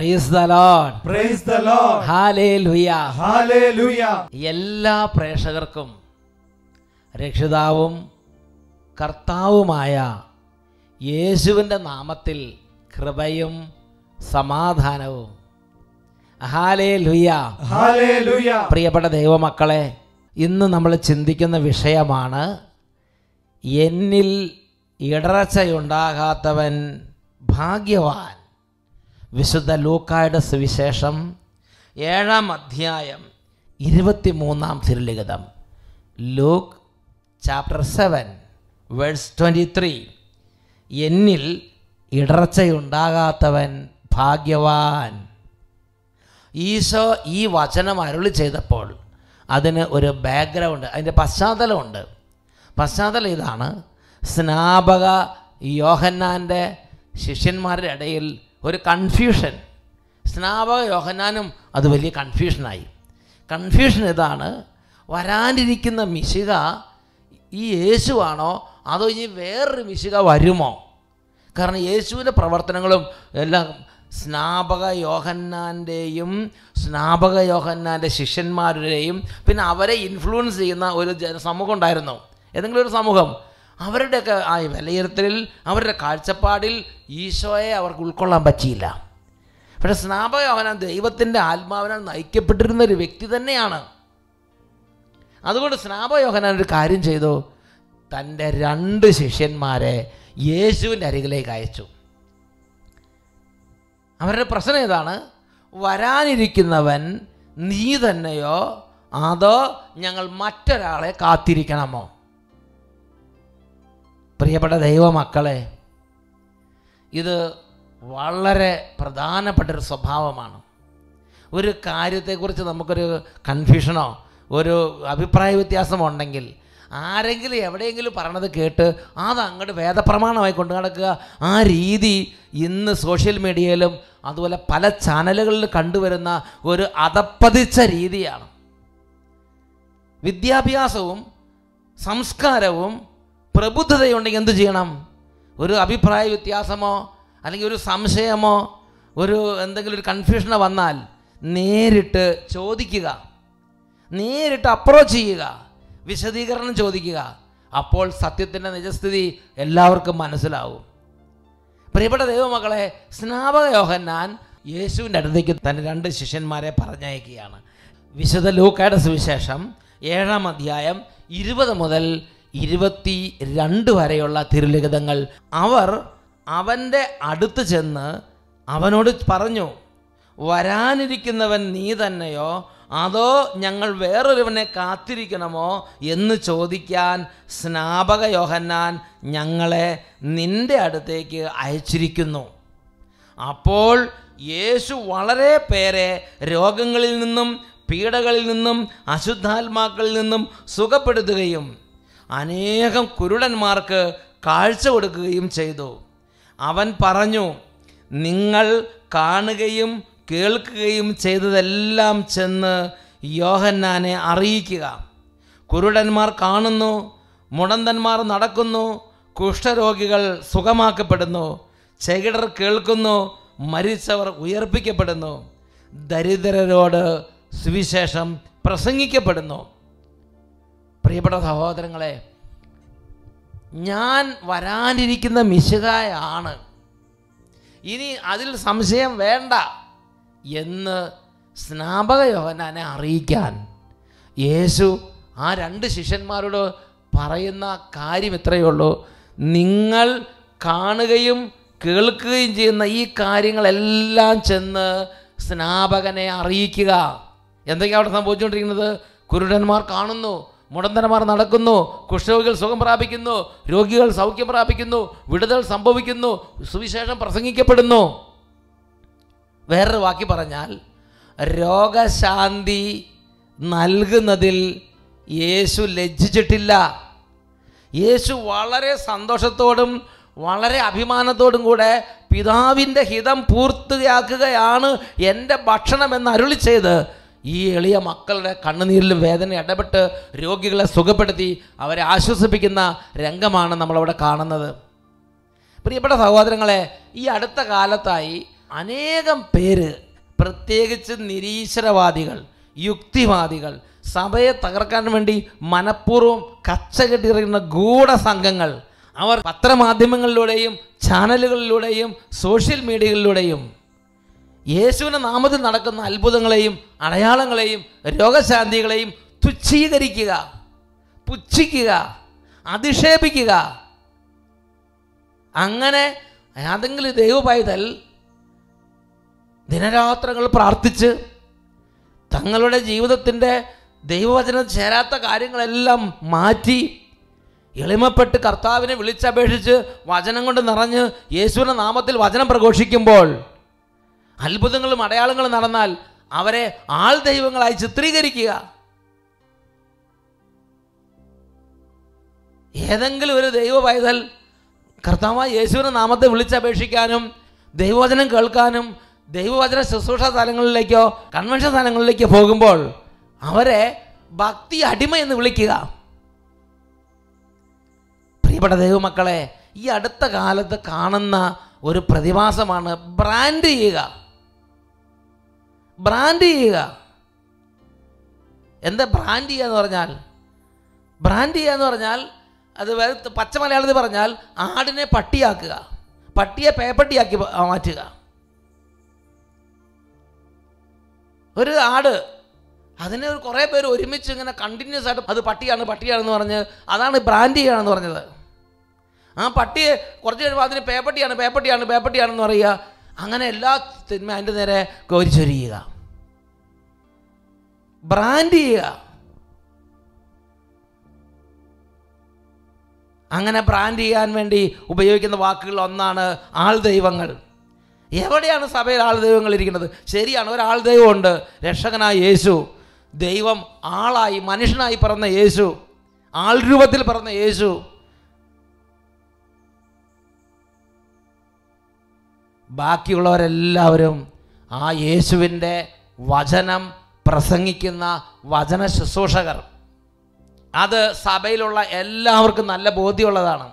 Praise the Lord Praise the Lord. Hallelujah Hallelujah. എല്ലാ പ്രേക്ഷകർക്കും രക്ഷിതാവും കർത്താവുമായ യേശുവിൻ്റെ നാമത്തിൽ കൃപയും സമാധാനവും ഹാലേലുയ Hallelujah. പ്രിയപ്പെട്ട ദൈവമക്കളെ ഇന്ന് നമ്മൾ ചിന്തിക്കുന്ന വിഷയമാണ് എന്നിൽ ഇടർച്ചയുണ്ടാകാത്തവൻ ഭാഗ്യവാൻ വിശുദ്ധ ലൂക്കായുടെ സുവിശേഷം ഏഴാം അധ്യായം ഇരുപത്തിമൂന്നാം തിരുലിഖിതം Luke chapter seven verse twenty three എന്നിൽ ഇടർച്ചയുണ്ടാകാത്തവൻ ഭാഗ്യവാൻ ഈശോ ഈ വചനം അരുളി ചെയ്തപ്പോൾ അതിന് ഒരു ബാക്ക്ഗ്രൗണ്ട് അതിൻ്റെ പശ്ചാത്തലമുണ്ട് പശ്ചാത്തലം ഇതാണ് സ്നാപക യോഹന്നാൻ്റെ ശിഷ്യന്മാരുടെ ഇടയിൽ ഒരു കൺഫ്യൂഷൻ സ്നാപക യോഹന്നാനും അത് വലിയ കൺഫ്യൂഷനായി കൺഫ്യൂഷൻ ഇതാണ് വരാനിരിക്കുന്ന മിശിക ഈ യേശുവാണോ അതോ ഇനി വേറൊരു മിശിക വരുമോ കാരണം യേശുവിൻ്റെ പ്രവർത്തനങ്ങളും എല്ലാം സ്നാപക യോഹന്നാൻ്റെയും സ്നാപക യോഹന്നാൻ്റെ ശിഷ്യന്മാരുടെയും പിന്നെ അവരെ ഇൻഫ്ലുവൻസ് ചെയ്യുന്ന ഒരു ജന സമൂഹം ഉണ്ടായിരുന്നു ഏതെങ്കിലും ഒരു സമൂഹം അവരുടെയൊക്കെ ആ വിലയിരുത്തലിൽ അവരുടെ കാഴ്ചപ്പാടിൽ ഈശോയെ അവർക്ക് ഉൾക്കൊള്ളാൻ പറ്റിയില്ല പക്ഷേ സ്നാപക യോഹന്നാൻ ദൈവത്തിൻ്റെ ആത്മാവിനാൽ നയിക്കപ്പെട്ടിരുന്ന ഒരു വ്യക്തി തന്നെയാണ് അതുകൊണ്ട് സ്നാപക യോഹന്നാൻ ഒരു കാര്യം ചെയ്തു തൻ്റെ രണ്ട് ശിഷ്യന്മാരെ യേശുവിൻ്റെ അരികിലേക്ക് അയച്ചു അവരുടെ പ്രശ്നം ഇതാണ് വരാനിരിക്കുന്നവൻ നീ തന്നെയോ അതോ ഞങ്ങൾ മറ്റൊരാളെ കാത്തിരിക്കണമോ പ്രിയപ്പെട്ട ദൈവമക്കളെ ഇത് വളരെ പ്രധാനപ്പെട്ടൊരു സ്വഭാവമാണ് ഒരു കാര്യത്തെക്കുറിച്ച് നമുക്കൊരു കൺഫ്യൂഷനോ ഒരു അഭിപ്രായ വ്യത്യാസമോ ഉണ്ടെങ്കിൽ ആരെങ്കിലും എവിടെയെങ്കിലും പറയണത് കേട്ട് അത് അങ്ങോട്ട് വേദപ്രമാണമായി കൊണ്ടു നടക്കുക ആ രീതി ഇന്ന് സോഷ്യൽ മീഡിയയിലും അതുപോലെ പല ചാനലുകളിൽ കണ്ടുവരുന്ന ഒരു അതപ്പതിച്ച രീതിയാണ് വിദ്യാഭ്യാസവും സംസ്കാരവും പ്രബുദ്ധതയുണ്ടെങ്കിൽ എന്ത് ചെയ്യണം ഒരു അഭിപ്രായ വ്യത്യാസമോ അല്ലെങ്കിൽ ഒരു സംശയമോ ഒരു എന്തെങ്കിലും ഒരു കൺഫ്യൂഷനോ വന്നാൽ നേരിട്ട് ചോദിക്കുക നേരിട്ട് അപ്രോച്ച് ചെയ്യുക വിശദീകരണം ചോദിക്കുക അപ്പോൾ സത്യത്തിൻ്റെ നിജസ്ഥിതി എല്ലാവർക്കും മനസ്സിലാവും പ്രിയപ്പെട്ട ദൈവമക്കളെ സ്നാപക യോഹന്നാൻ യേശുവിൻ്റെ അടുത്തേക്ക് തൻ്റെ രണ്ട് ശിഷ്യന്മാരെ പറഞ്ഞയക്കുകയാണ് വിശുദ്ധ ലൂക്കയുടെ സുവിശേഷം ഏഴാം അധ്യായം ഇരുപത് മുതൽ ഇരുപത്തി രണ്ട് വരെയുള്ള തിരുലിഖിതങ്ങൾ അവർ അവൻ്റെ അടുത്ത് ചെന്ന് അവനോട് പറഞ്ഞു വരാനിരിക്കുന്നവൻ നീ തന്നെയോ അതോ ഞങ്ങൾ വേറൊരുവനെ കാത്തിരിക്കണമോ എന്ന് ചോദിക്കാൻ സ്നാപക യോഹന്നാൻ ഞങ്ങളെ നിന്റെ അടുത്തേക്ക് അയച്ചിരിക്കുന്നു അപ്പോൾ യേശു വളരെ പേരെ രോഗങ്ങളിൽ നിന്നും പീഡകളിൽ നിന്നും അശുദ്ധാത്മാക്കളിൽ നിന്നും സുഖപ്പെടുത്തുകയും അനേകം കുരുടന്മാർക്ക് കാഴ്ച കൊടുക്കുകയും ചെയ്തു അവൻ പറഞ്ഞു നിങ്ങൾ കാണുകയും കേൾക്കുകയും ചെയ്തതെല്ലാം ചെന്ന് യോഹന്നാനെ അറിയിക്കുക കുരുടന്മാർ കാണുന്നു മുടന്തന്മാർ നടക്കുന്നു കുഷ്ഠരോഗികൾ സുഖമാക്കപ്പെടുന്നു ചെകിടർ കേൾക്കുന്നു മരിച്ചവർ ഉയർപ്പിക്കപ്പെടുന്നു ദരിദ്രരോട് സുവിശേഷം പ്രസംഗിക്കപ്പെടുന്നു പ്രിയപ്പെട്ട സഹോദരങ്ങളെ ഞാൻ വരാനിരിക്കുന്ന മിശുകായാണ് ഇനി അതിൽ സംശയം വേണ്ട എന്ന് സ്നാപക യോഹനാനെ അറിയിക്കാൻ യേശു ആ രണ്ട് ശിഷ്യന്മാരോട് പറയുന്ന കാര്യം ഇത്രയേ ഉള്ളൂ നിങ്ങൾ കാണുകയും കേൾക്കുകയും ചെയ്യുന്ന ഈ കാര്യങ്ങളെല്ലാം ചെന്ന് സ്നാപകനെ അറിയിക്കുക എന്തൊക്കെയാണ് അവിടെ സംഭവിച്ചുകൊണ്ടിരിക്കുന്നത് കുരുടന്മാർ കാണുന്നു മുടന്തന്മാർ നടക്കുന്നു കുഷ്ഠരോഗികൾ സുഖം പ്രാപിക്കുന്നു രോഗികൾ സൗഖ്യം പ്രാപിക്കുന്നു വിടുതൽ സംഭവിക്കുന്നു സുവിശേഷം പ്രസംഗിക്കപ്പെടുന്നു വേറൊരു വാക്കി പറഞ്ഞാൽ രോഗശാന്തി നൽകുന്നതിൽ യേശു ലജ്ജിച്ചിട്ടില്ല യേശു വളരെ സന്തോഷത്തോടും വളരെ അഭിമാനത്തോടും കൂടെ പിതാവിൻ്റെ ഹിതം പൂർത്തിയാക്കുകയാണ് എൻ്റെ ഭക്ഷണം എന്ന് അരുളി ചെയ്ത് ഈ എളിയ മക്കളുടെ കണ്ണുനീരിലും വേദന ഇടപെട്ട് രോഗികളെ സുഖപ്പെടുത്തി അവരെ ആശ്വസിപ്പിക്കുന്ന രംഗമാണ് നമ്മളവിടെ കാണുന്നത് പ്രിയപ്പെട്ട സഹോദരങ്ങളെ ഈ അടുത്ത കാലത്തായി അനേകം പേര് പ്രത്യേകിച്ച് നിരീശ്വരവാദികൾ യുക്തിവാദികൾ സഭയെ തകർക്കാൻ വേണ്ടി മനഃപൂർവ്വം കച്ചകെട്ടിറിയുന്ന ഗൂഢസംഘങ്ങൾ അവർ പത്രമാധ്യമങ്ങളിലൂടെയും ചാനലുകളിലൂടെയും സോഷ്യൽ മീഡിയകളിലൂടെയും യേശുവിൻ്റെ നാമത്തിൽ നടക്കുന്ന അത്ഭുതങ്ങളെയും അടയാളങ്ങളെയും രോഗശാന്തികളെയും തുച്ഛീകരിക്കുക പുച്ഛിക്കുക അധിക്ഷേപിക്കുക അങ്ങനെ ഏതെങ്കിലും ദൈവ പൈതൽ ദിനരാത്രങ്ങൾ പ്രാർത്ഥിച്ച് തങ്ങളുടെ ജീവിതത്തിൻ്റെ ദൈവവചനം ചേരാത്ത കാര്യങ്ങളെല്ലാം മാറ്റി എളിമപ്പെട്ട് കർത്താവിനെ വിളിച്ചപേക്ഷിച്ച് വചനം കൊണ്ട് നിറഞ്ഞ് യേശുവിൻ്റെ നാമത്തിൽ വചനം പ്രഘോഷിക്കുമ്പോൾ അത്ഭുതങ്ങളും അടയാളങ്ങളും നടന്നാൽ അവരെ ആൾ ദൈവങ്ങളായി ചിത്രീകരിക്കുക ഏതെങ്കിലും ഒരു ദൈവ പൈതൽ കർത്താവായ യേശുവിൻ്റെ നാമത്തെ വിളിച്ചപേക്ഷിക്കാനും ദൈവവചനം കേൾക്കാനും ദൈവവചന ശുശ്രൂഷ സ്ഥലങ്ങളിലേക്കോ കൺവെൻഷൻ സ്ഥലങ്ങളിലേക്കോ പോകുമ്പോൾ അവരെ ഭക്തി അടിമ എന്ന് വിളിക്കുക പ്രിയപ്പെട്ട ദൈവമക്കളെ ഈ അടുത്ത കാലത്ത് കാണുന്ന ഒരു പ്രതിഭാസമാണ് ബ്രാൻഡ് ചെയ്യുക ബ്രാൻഡ് ചെയ്യുക എന്താ ബ്രാൻഡ് ചെയ്യുക എന്ന് പറഞ്ഞാൽ ബ്രാൻഡ് ചെയ്യുക എന്ന് പറഞ്ഞാൽ അത് വേറെ പച്ച മലയാളത്തിൽ പറഞ്ഞാൽ ആടിനെ പട്ടിയാക്കുക പട്ടിയെ പേപ്പട്ടിയാക്കി പ- മാറ്റുക ഒരു ആട് അതിനെ ഒരു കുറേ പേര് ഒരുമിച്ച് ഇങ്ങനെ കണ്ടിന്യൂസ് ആയിട്ട് അത് പട്ടിയാണ് പട്ടിയാണെന്ന് പറഞ്ഞ് അതാണ് ബ്രാൻഡ് ചെയ്യുകയാണെന്ന് പറഞ്ഞത് ആ പട്ടിയെ കുറച്ച് കഴിയുമ്പോൾ അതിന് പേപ്പട്ടിയാണ് പേപ്പട്ടിയാണ് പേപ്പട്ടിയാണെന്ന് പറയുക അങ്ങനെ എല്ലാ തിന്മ അതിൻ്റെ നേരെ കോരിച്ചൊരിയുക ബ്രാൻഡ് ചെയ്യുക അങ്ങനെ ബ്രാൻഡ് ചെയ്യാൻ വേണ്ടി ഉപയോഗിക്കുന്ന വാക്കുകൾ ഒന്നാണ് ആൾ ദൈവങ്ങൾ എവിടെയാണ് സഭയിൽ ആൾ ദൈവങ്ങൾ ഇരിക്കുന്നത് ശരിയാണ് ഒരാൾ ദൈവമുണ്ട് രക്ഷകനായ യേശു ദൈവം ആളായി മനുഷ്യനായി പിറന്ന യേശു ആൾ രൂപത്തിൽ പിറന്ന യേശു ബാക്കിയുള്ളവരെല്ലാവരും ആ യേശുവിൻ്റെ വചനം പ്രസംഗിക്കുന്ന വചന ശുശ്രൂഷകർ അത് സഭയിലുള്ള എല്ലാവർക്കും നല്ല ബോധ്യമുള്ളതാണ്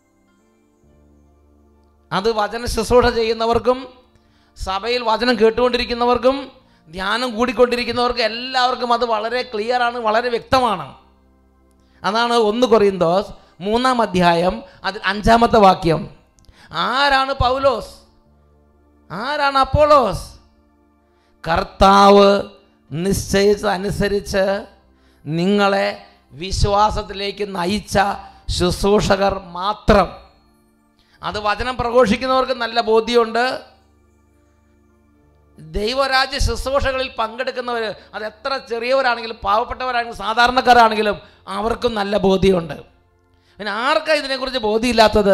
അത് വചന ശുശ്രൂഷ ചെയ്യുന്നവർക്കും സഭയിൽ വചനം കേട്ടുകൊണ്ടിരിക്കുന്നവർക്കും ധ്യാനം കൂടിക്കൊണ്ടിരിക്കുന്നവർക്കും എല്ലാവർക്കും അത് വളരെ ക്ലിയറാണ് വളരെ വ്യക്തമാണ് അതാണ് ഒന്ന് കൊറിയന്തോസ് മൂന്നാം അധ്യായം അതിൽ അഞ്ചാമത്തെ വാക്യം ആരാണ് പൗലോസ് ആരാണ് അപ്പോളോസ് കർത്താവ് നിശ്ചയിച്ചതനുസരിച്ച് നിങ്ങളെ വിശ്വാസത്തിലേക്ക് നയിച്ച ശുശ്രൂഷകർ മാത്രം അത് വചനം പ്രഘോഷിക്കുന്നവർക്ക് നല്ല ബോധ്യമുണ്ട് ദൈവരാജ്യ ശുശ്രൂഷകളിൽ പങ്കെടുക്കുന്നവർ അത് എത്ര ചെറിയവരാണെങ്കിലും പാവപ്പെട്ടവരാണെങ്കിലും സാധാരണക്കാരാണെങ്കിലും അവർക്കും നല്ല ബോധ്യമുണ്ട് പിന്നെ ആർക്കാ ഇതിനെക്കുറിച്ച് ബോധ്യമില്ലാത്തത്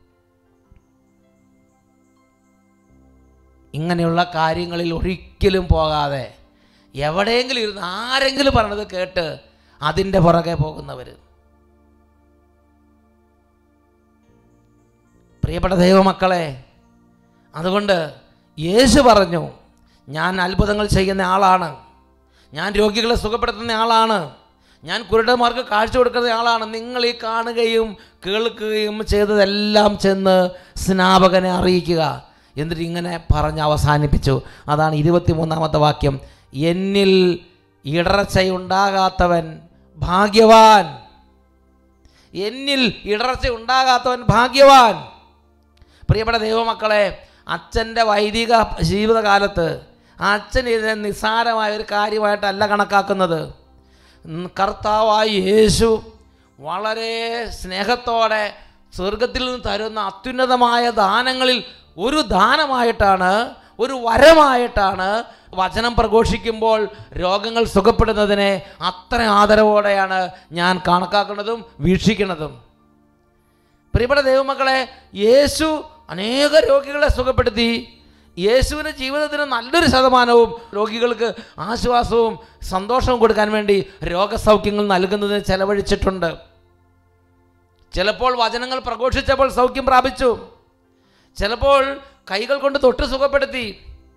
ഇങ്ങനെയുള്ള കാര്യങ്ങളിൽ ഒരിക്കലും പോകാതെ എവിടെയെങ്കിലും ഇരുന്ന് ആരെങ്കിലും പറഞ്ഞത് കേട്ട് അതിൻ്റെ പുറകെ പോകുന്നവർ പ്രിയപ്പെട്ട ദൈവമക്കളെ അതുകൊണ്ട് യേശു പറഞ്ഞു ഞാൻ അത്ഭുതങ്ങൾ ചെയ്യുന്ന ആളാണ് ഞാൻ രോഗികളെ സുഖപ്പെടുത്തുന്ന ആളാണ് ഞാൻ കുരുടന്മാർക്ക് കാഴ്ച കൊടുക്കുന്ന ആളാണ് നിങ്ങൾ ഈ കാണുകയും കേൾക്കുകയും ചെയ്തതെല്ലാം ചെന്ന് സ്നാപകനെ അറിയിക്കുക എന്നിട്ട് ഇങ്ങനെ പറഞ്ഞ് അവസാനിപ്പിച്ചു അതാണ് ഇരുപത്തിമൂന്നാമത്തെ വാക്യം എന്നിൽ ഇടർച്ചയുണ്ടാകാത്തവൻ ഭാഗ്യവാൻ എന്നിൽ ഇടർച്ച ഉണ്ടാകാത്തവൻ ഭാഗ്യവാൻ പ്രിയപ്പെട്ട ദൈവമക്കളെ അച്ഛൻ്റെ വൈദിക ജീവിതകാലത്ത് ആ അച്ഛൻ ഇതിനെ നിസ്സാരമായ ഒരു കാര്യമായിട്ടല്ല കണക്കാക്കുന്നത് ഉം, കർത്താവായ യേശു വളരെ സ്നേഹത്തോടെ സ്വർഗത്തിൽ നിന്ന് തരുന്ന അത്യുന്നതമായ ദാനങ്ങളിൽ ഒരു ദാനമായിട്ടാണ് ഒരു വരമായിട്ടാണ് വചനം പ്രഘോഷിക്കുമ്പോൾ രോഗങ്ങൾ സുഖപ്പെടുന്നതിനെ അത്ര ആദരവോടെയാണ് ഞാൻ കണക്കാക്കുന്നതും വീക്ഷിക്കുന്നതും പ്രിയപ്പെട്ട ദൈവമക്കളെ യേശു അനേക രോഗികളെ സുഖപ്പെടുത്തി യേശുവിൻ്റെ ജീവിതത്തിന് നല്ലൊരു ശതമാനവും രോഗികൾക്ക് ആശ്വാസവും സന്തോഷവും കൊടുക്കാൻ വേണ്ടി രോഗസൗഖ്യങ്ങൾ നൽകുന്നതിന് ചെലവഴിച്ചിട്ടുണ്ട് ചിലപ്പോൾ വചനങ്ങൾ പ്രഘോഷിച്ചപ്പോൾ സൗഖ്യം പ്രാപിച്ചു ചിലപ്പോൾ കൈകൾ കൊണ്ട് തൊട്ട് സുഖപ്പെടുത്തി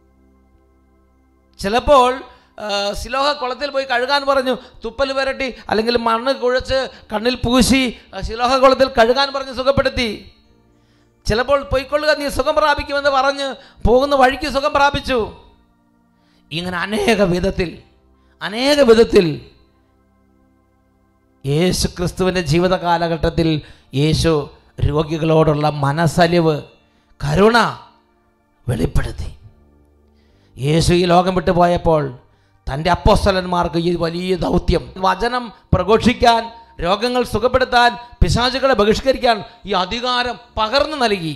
ചിലപ്പോൾ ആ, സിലോഹ കുളത്തിൽ പോയി കഴുകാൻ പറഞ്ഞു തുപ്പൽ വരട്ടി അല്ലെങ്കിൽ മണ്ണ് കുഴച്ച് കണ്ണിൽ പൂശി ആ, സിലോഹ കുളത്തിൽ കഴുകാൻ പറഞ്ഞ് സുഖപ്പെടുത്തി ചിലപ്പോൾ പൊയ്ക്കൊള്ളുക നീ സുഖം പ്രാപിക്കുമെന്ന് പറഞ്ഞ് പോകുന്ന വഴിക്ക് സുഖം പ്രാപിച്ചു ഇങ്ങനെ അനേക വിധത്തിൽ അനേക വിധത്തിൽ യേശു ക്രിസ്തുവിൻ്റെ ജീവിത കാലഘട്ടത്തിൽ യേശു രോഗികളോടുള്ള മനസ്സലിവ് കരുണ വെളിപ്പെടുത്തി യേശു ഈ ലോകം വിട്ടു പോയപ്പോൾ തൻ്റെ അപ്പോസ്തലന്മാർക്ക് ഈ വലിയ ദൗത്യം വചനം പ്രഘോഷിക്കാൻ രോഗങ്ങൾ സുഖപ്പെടുത്താൻ പിശാചുകളെ ബഹിഷ്കരിക്കാൻ ഈ അധികാരം പകർന്നു നൽകി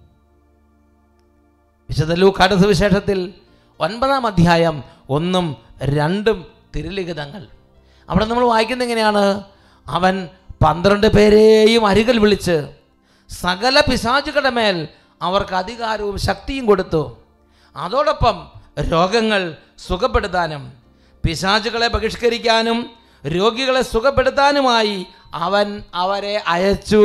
വിശുദ്ധ ലൂക്കാട് സുവിശേഷത്തിൽ ഒൻപതാം അധ്യായം ഒന്നും രണ്ടും തിരുലിഖിതങ്ങൾ അവിടെ നമ്മൾ വായിക്കുന്നത് എങ്ങനെയാണ് അവൻ പന്ത്രണ്ട് പേരെയും അരികിൽ വിളിച്ച് സകല പിശാചുകളുടെ മേൽ അവർക്ക് അധികാരവും ശക്തിയും കൊടുത്തു അതോടൊപ്പം രോഗങ്ങൾ സുഖപ്പെടുത്താനും പിശാചുകളെ ബഹിഷ്കരിക്കാനും രോഗികളെ സുഖപ്പെടുത്താനുമായി അവൻ അവരെ അയച്ചു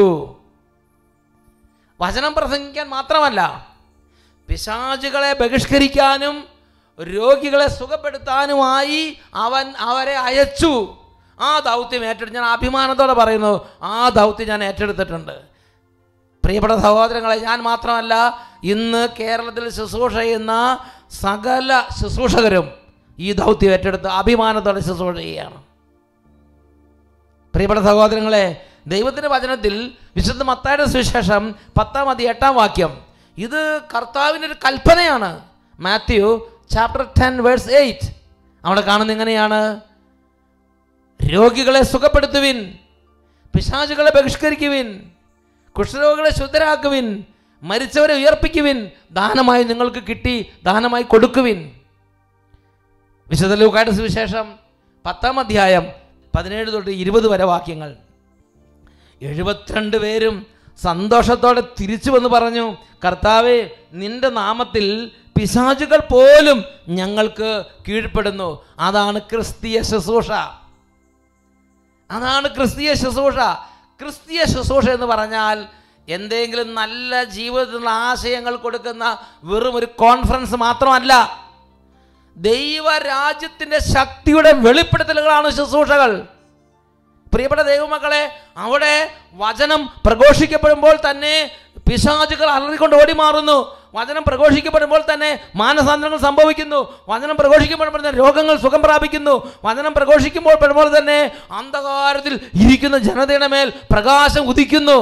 വചനം പ്രസംഗിക്കാൻ മാത്രമല്ല പിശാചുകളെ ബഹിഷ്കരിക്കാനും രോഗികളെ സുഖപ്പെടുത്താനുമായി അവൻ അവരെ അയച്ചു ആ ദൗത്യം ഏറ്റെടുത്ത് ഞാൻ അഭിമാനത്തോടെ പറയുന്നു ആ ദൗത്യം ഞാൻ ഏറ്റെടുത്തിട്ടുണ്ട് പ്രിയപ്പെട്ട സഹോദരങ്ങളെ ഞാൻ മാത്രമല്ല ഇന്ന് കേരളത്തിൽ ശുശ്രൂഷ ചെയ്യുന്ന സകല ശുശ്രൂഷകരും ഈ ദൗത്യം ഏറ്റെടുത്ത് അഭിമാനത്തോടെ ശുശ്രൂഷ ചെയ്യുകയാണ് പ്രിയപ്പെട്ട സഹോദരങ്ങളെ ദൈവത്തിൻ്റെ വചനത്തിൽ വിശുദ്ധ മത്തായുടെ സുവിശേഷം പത്താം അതി എട്ടാം വാക്യം ഇത് കർത്താവിൻ്റെ ഒരു കൽപ്പനയാണ് Matthew chapter ten verse eight അവിടെ കാണുന്നത് എങ്ങനെയാണ് രോഗികളെ സുഖപ്പെടുത്തുവിൻ പിശാചുകളെ ബഹിഷ്കരിക്കുവിൻ കുഷ്ഠരോഗികളെ ശുദ്ധരാക്കുവിൻ മരിച്ചവരെ ഉയർപ്പിക്കുവിൻ ദാനമായി നിങ്ങൾക്ക് കിട്ടി ദാനമായി കൊടുക്കുവിൻ വിശുദ്ധ ലൂക്കായുടെ സുവിശേഷം പത്താം അധ്യായം പതിനേഴ് തൊട്ട് ഇരുപത് വരെ വാക്യങ്ങൾ എഴുപത്തിരണ്ട് പേരും സന്തോഷത്തോടെ തിരിച്ചു വന്ന് പറഞ്ഞു കർത്താവെ നിന്റെ നാമത്തിൽ പിശാചുകൾ പോലും ഞങ്ങൾക്ക് കീഴ്പ്പെടുന്നു അതാണ് ക്രിസ്തീയ ശുശ്രൂഷ അതാണ് ക്രിസ്തീയ ശുശ്രൂഷ ക്രിസ്തീയ ശുശ്രൂഷ എന്ന് പറഞ്ഞാൽ എന്തെങ്കിലും നല്ല ജീവിതത്തിലുള്ള ആശയങ്ങൾ കൊടുക്കുന്ന വെറും ഒരു കോൺഫറൻസ് മാത്രമല്ല ദൈവരാജ്യത്തിൻ്റെ ശക്തിയുടെ വെളിപ്പെടുത്തലുകളാണ് ശുശ്രൂഷകൾ പ്രിയപ്പെട്ട ദൈവമക്കളെ അവിടെ വചനം പ്രഘോഷിക്കപ്പെടുമ്പോൾ തന്നെ പിശാചുകൾ അലറിക്കൊണ്ട് ഓടി മാറുന്നു വചനം പ്രഘോഷിക്കപ്പെടുമ്പോൾ തന്നെ മാനസാന്തരങ്ങൾ സംഭവിക്കുന്നു വചനം പ്രഘോഷിക്കപ്പെടുമ്പോൾ തന്നെ രോഗങ്ങൾ സുഖം പ്രാപിക്കുന്നു വചനം പ്രഘോഷിക്കുമ്പോൾ പെടുമ്പോൾ തന്നെ അന്ധകാരത്തിൽ ഇരിക്കുന്ന ജനതയുടെ മേൽ പ്രകാശം ഉദിക്കുന്നു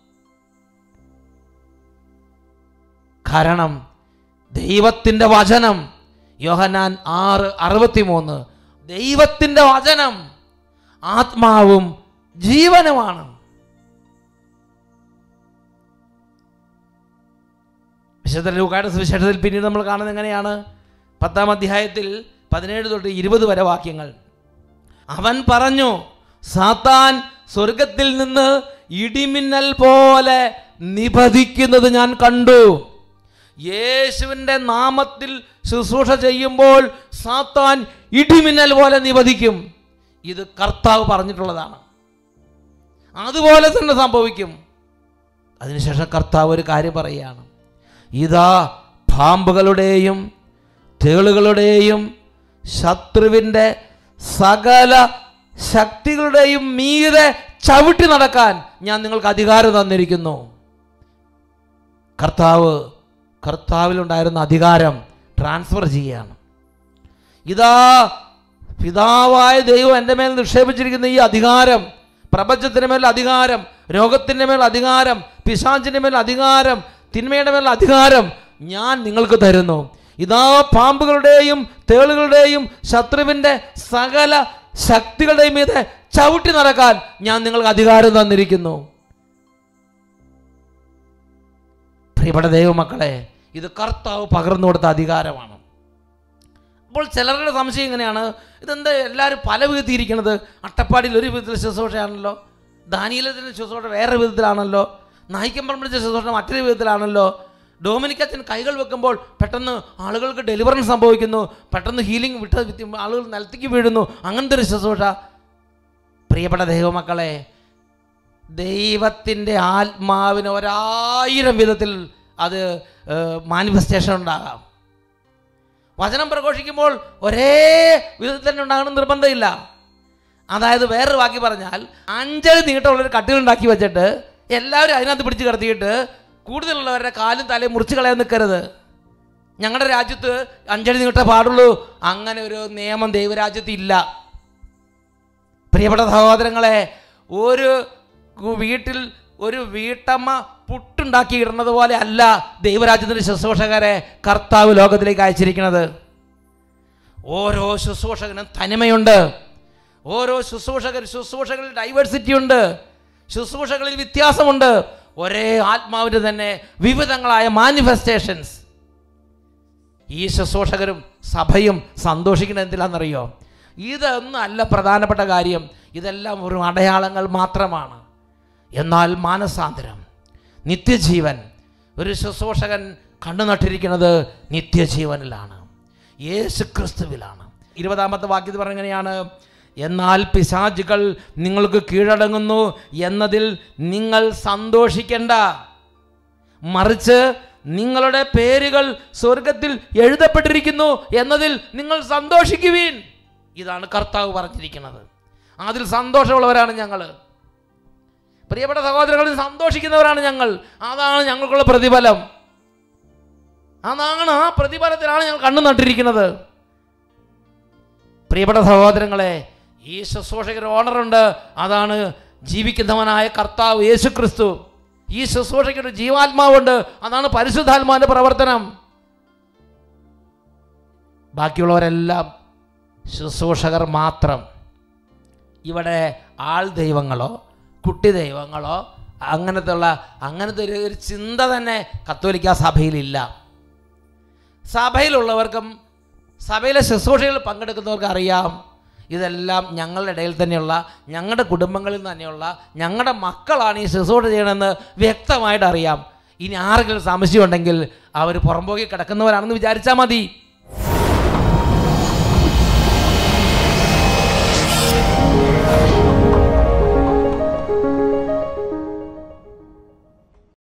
കാരണം ദൈവത്തിൻ്റെ വചനം യോഹന്നാൻ ആറ് അറുപത്തിമൂന്ന് ദൈവത്തിൻ്റെ വചനം ആത്മാവും ജീവനുമാണ് വിശുദ്ധ ലൂക്കായുടെ സുവിശേഷത്തിൽ പിന്നീട് നമ്മൾ കാണുന്നത് എങ്ങനെയാണ് പത്താം അധ്യായത്തിൽ പതിനേഴ് തൊട്ട് ഇരുപത് വരെ വാക്യങ്ങൾ അവൻ പറഞ്ഞു സാത്താൻ സ്വർഗത്തിൽ നിന്ന് ഇടിമിന്നൽ പോലെ നിപതിക്കുന്നത് ഞാൻ കണ്ടു യേശുവിൻ്റെ നാമത്തിൽ ശുശ്രൂഷ ചെയ്യുമ്പോൾ സാത്താൻ ഇടിമിന്നൽ പോലെ നിപതിക്കും ഇത് കർത്താവ് പറഞ്ഞിട്ടുള്ളതാണ് അതുപോലെ തന്നെ സംഭവിക്കും അതിനുശേഷം കർത്താവ് ഒരു കാര്യം പറയുകയാണ് ഇതാ പാമ്പുകളുടെയും തേളുകളുടെയും ശത്രുവിൻ്റെ സകല ശക്തികളുടെയും മീതെ ചവിട്ടി നടക്കാൻ ഞാൻ നിങ്ങൾക്ക് അധികാരം തന്നിരിക്കുന്നു കർത്താവ് കർത്താവിലുണ്ടായിരുന്ന അധികാരം ട്രാൻസ്ഫർ ചെയ്യുകയാണ് ഇതാ പിതാവായ ദൈവം എൻ്റെ മേൽ നിക്ഷേപിച്ചിരിക്കുന്ന ഈ അധികാരം പ്രപഞ്ചത്തിൻ്റെ മേൽ അധികാരം രോഗത്തിൻ്റെ മേൽ അധികാരം പിശാചിൻ്റെ മേൽ അധികാരം തിന്മയുടെ മേൽ അധികാരം ഞാൻ നിങ്ങൾക്ക് തരുന്നു ഇതാ പാമ്പുകളുടെയും തേളുകളുടെയും ശത്രുവിൻ്റെ സകല ശക്തികളുടെയും മീതെ ചവിട്ടി നടക്കാൻ ഞാൻ നിങ്ങൾക്ക് അധികാരം തന്നിരിക്കുന്നു പ്രിയപ്പെട്ട ദൈവമക്കളെ ഇത് കർത്താവ് പകർന്നു കൊടുത്ത അധികാരമാണ് അപ്പോൾ ചിലരുടെ സംശയം ഇങ്ങനെയാണ് ഇതെന്താ എല്ലാവരും പല വിധത്തിൽ ഇരിക്കണത് അട്ടപ്പാടിയിൽ ഒരു വിധത്തിൽ ശുശ്രൂഷയാണല്ലോ ദാനിയലത്തിൻ്റെ ശുശ്രൂഷ വേറെ വിധത്തിലാണല്ലോ നായിക്കം പറമ്പിച്ച ശുശ്രൂഷ മറ്റൊരു വിധത്തിലാണല്ലോ ഡോമിനിക്കച്ചൻ കൈകൾ വെക്കുമ്പോൾ പെട്ടെന്ന് ആളുകൾക്ക് ഡെലിവറൻസ് സംഭവിക്കുന്നു പെട്ടെന്ന് ഹീലിംഗ് വിട്ട വിത്തി- ആളുകൾ നിലത്തേക്ക് വീഴുന്നു അങ്ങനത്തെ ഒരു ശുശ്രൂഷ പ്രിയപ്പെട്ട ദൈവമക്കളെ ദൈവത്തിൻ്റെ ആത്മാവിന് ഒരായിരം വിധത്തിൽ അത് മാനിഫെസ്റ്റേഷൻ ഉണ്ടാകാം വചനം പ്രഘോഷിക്കുമ്പോൾ ഒരേ വിധത്തിൽ തന്നെ ഉണ്ടാകണം നിർബന്ധമില്ല അതായത് വേറൊരു വാക്കി പറഞ്ഞാൽ അഞ്ചടി നീട്ടമുള്ളൊരു കട്ടിലുണ്ടാക്കി വെച്ചിട്ട് എല്ലാവരും അതിനകത്ത് പിടിച്ച് കിടത്തിയിട്ട് കൂടുതലുള്ളവരുടെ കാലും തലയും മുറിച്ച് കളയാൻ നിൽക്കരുത് ഞങ്ങളുടെ രാജ്യത്ത് അഞ്ചടി നീട്ടേ പാടുള്ളൂ അങ്ങനെ ഒരു നിയമം ദൈവരാജ്യത്ത് ഇല്ല പ്രിയപ്പെട്ട സഹോദരങ്ങളെ ഒരു കു- വീട്ടിൽ ഒരു വീട്ടമ്മ പുട്ടുണ്ടാക്കി ഇടുന്നത് പോലെ അല്ല ദൈവരാജ്യത്തിൻ്റെ ശുശ്രൂഷകരെ കർത്താവ് ലോകത്തിലേക്ക് അയച്ചിരിക്കുന്നത് ഓരോ ശുശ്രൂഷകനും തനിമയുണ്ട് ഓരോ ശുശ്രൂഷകർ ശുശ്രൂഷകളിൽ ഡൈവേഴ്സിറ്റി ഉണ്ട് ശുശ്രൂഷകളിൽ വ്യത്യാസമുണ്ട് ഒരേ ആത്മാവിൻ്റെ തന്നെ വിവിധങ്ങളായ മാനിഫെസ്റ്റേഷൻസ് ഈ ശുശ്രൂഷകരും സഭയും സന്തോഷിക്കുന്നത് എന്തിലാണെന്നറിയോ ഇതൊന്നും അല്ല പ്രധാനപ്പെട്ട കാര്യം ഇതെല്ലാം ഒരു അടയാളങ്ങൾ മാത്രമാണ് എന്നാൽ മാനസാന്തരം നിത്യജീവൻ ഒരു ശുശ്രൂഷകൻ കണ്ണു നട്ടിരിക്കുന്നത് നിത്യജീവനിലാണ് യേശു ക്രിസ്തുവിലാണ് ഇരുപതാമത്തെ വാക്യത്തിൽ പറഞ്ഞെങ്ങനെയാണ് എന്നാൽ പിശാചുകൾ നിങ്ങൾക്ക് കീഴടങ്ങുന്നു എന്നതിൽ നിങ്ങൾ സന്തോഷിക്കേണ്ട മറിച്ച് നിങ്ങളുടെ പേരുകൾ സ്വർഗത്തിൽ എഴുതപ്പെട്ടിരിക്കുന്നു എന്നതിൽ നിങ്ങൾ സന്തോഷിക്കുവീൻ ഇതാണ് കർത്താവ് പറഞ്ഞിരിക്കുന്നത് അതിൽ സന്തോഷമുള്ളവരാണ് ഞങ്ങൾ പ്രിയപ്പെട്ട സഹോദരങ്ങളിൽ സന്തോഷിക്കുന്നവരാണ് ഞങ്ങൾ അതാണ് ഞങ്ങൾക്കുള്ള പ്രതിഫലം അതാണ് ആ പ്രതിഫലത്തിലാണ് ഞങ്ങൾ കണ്ണു നട്ടിരിക്കുന്നത് പ്രിയപ്പെട്ട സഹോദരങ്ങളെ ഈ ശുശ്രൂഷകർ ഓണറുണ്ട് അതാണ് ജീവിക്കുന്നവനായ കർത്താവ് യേശു ക്രിസ്തു ഈ ശുശ്രൂഷയ്ക്ക് ഒരു ജീവാത്മാവുണ്ട് അതാണ് പരിശുദ്ധാത്മാവിൻ്റെ പ്രവർത്തനം ബാക്കിയുള്ളവരെല്ലാം ശുശ്രൂഷകർ മാത്രം ഇവിടെ ആൾ ദൈവങ്ങളോ കുട്ടി ദൈവങ്ങളോ അങ്ങനത്തെ ഉള്ള അങ്ങനത്തെ ഒരു ഒരു ചിന്ത തന്നെ കത്തോലിക്ക സഭയിലില്ല സഭയിലുള്ളവർക്കും സഭയിലെ ശുശ്രൂഷകളിൽ പങ്കെടുക്കുന്നവർക്ക് അറിയാം ഇതെല്ലാം ഞങ്ങളുടെ ഇടയിൽ തന്നെയുള്ള ഞങ്ങളുടെ കുടുംബങ്ങളിൽ തന്നെയുള്ള ഞങ്ങളുടെ മക്കളാണ് ഈ ശുശ്രൂഷ ചെയ്യണമെന്ന് വ്യക്തമായിട്ട് അറിയാം ഇനി ആരെങ്കിലും സംശയമുണ്ടെങ്കിൽ അവർ പുറമ്പോക്കി കിടക്കുന്നവരാണെന്ന് വിചാരിച്ചാൽ മതി